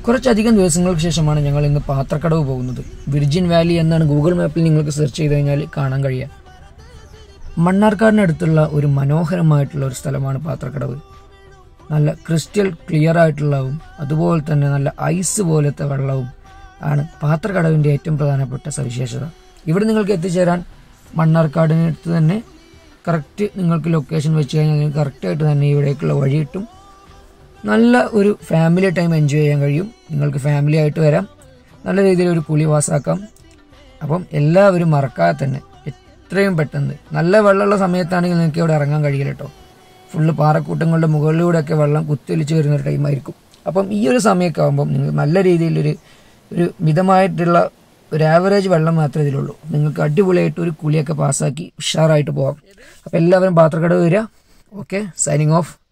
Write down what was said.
കുറച്ചധികം ദിവസങ്ങൾക്ക് ശേഷമാണ് ഞങ്ങൾ ഇന്ന് പാത്രക്കടവ് പോകുന്നത് വിർജിൻ വാലി എന്നാണ് ഗൂഗിൾ മാപ്പിൽ നിങ്ങൾക്ക് സെർച്ച് ചെയ്ത് കഴിഞ്ഞാൽ കാണാൻ കഴിയുക മണ്ണാർക്കാടിനടുത്തുള്ള ഒരു മനോഹരമായിട്ടുള്ള ഒരു സ്ഥലമാണ് പാത്രക്കടവ് നല്ല ക്രിസ്റ്റൽ ക്ലിയർ ആയിട്ടുള്ളതും അതുപോലെ തന്നെ നല്ല ഐസ് പോലത്തെ വെള്ളവും ആണ് പാത്രക്കടവിൻ്റെ ഏറ്റവും പ്രധാനപ്പെട്ട സവിശേഷത ഇവിടെ നിങ്ങൾക്ക് എത്തിച്ചേരാൻ മണ്ണാർക്കാടിനടുത്ത് തന്നെ കറക്റ്റ് നിങ്ങൾക്ക് ലൊക്കേഷൻ വെച്ച് കഴിഞ്ഞാൽ നിങ്ങൾക്ക് കറക്റ്റായിട്ട് തന്നെ ഇവിടേക്കുള്ള വഴി കിട്ടും നല്ല ഒരു ഫാമിലി ടൈം എൻജോയ് ചെയ്യാൻ കഴിയും നിങ്ങൾക്ക് ഫാമിലി ആയിട്ട് വരാം നല്ല രീതിയിൽ ഒരു കുളി വാസാക്കാം അപ്പം എല്ലാവരും മറക്കാതെ തന്നെ എത്രയും പെട്ടെന്ന് നല്ല വെള്ളമുള്ള സമയത്താണെങ്കിൽ നിങ്ങൾക്ക് ഇവിടെ ഇറങ്ങാൻ കഴിയില്ല കേട്ടോ ഫുള്ള് പാറക്കൂട്ടങ്ങളുടെ മുകളിലൂടെയൊക്കെ വെള്ളം കുത്തിയൊലിച്ച് വരുന്ന ഒരു ടൈമായിരിക്കും അപ്പം ഈ ഒരു സമയമൊക്കെ ആകുമ്പം നിങ്ങൾ നല്ല രീതിയിലൊരു ഒരു മിതമായിട്ടുള്ള ഒരു ആവറേജ് വെള്ളം മാത്രമേ ഇതിലുള്ളൂ നിങ്ങൾക്ക് അടിപൊളിയായിട്ട് ഒരു കുളിയൊക്കെ പാസ്സാക്കി ഉഷാറായിട്ട് പോകാം അപ്പം എല്ലാവരും പാത്രക്കടവ് വരിക ഓക്കെ സൈനിങ് ഓഫ്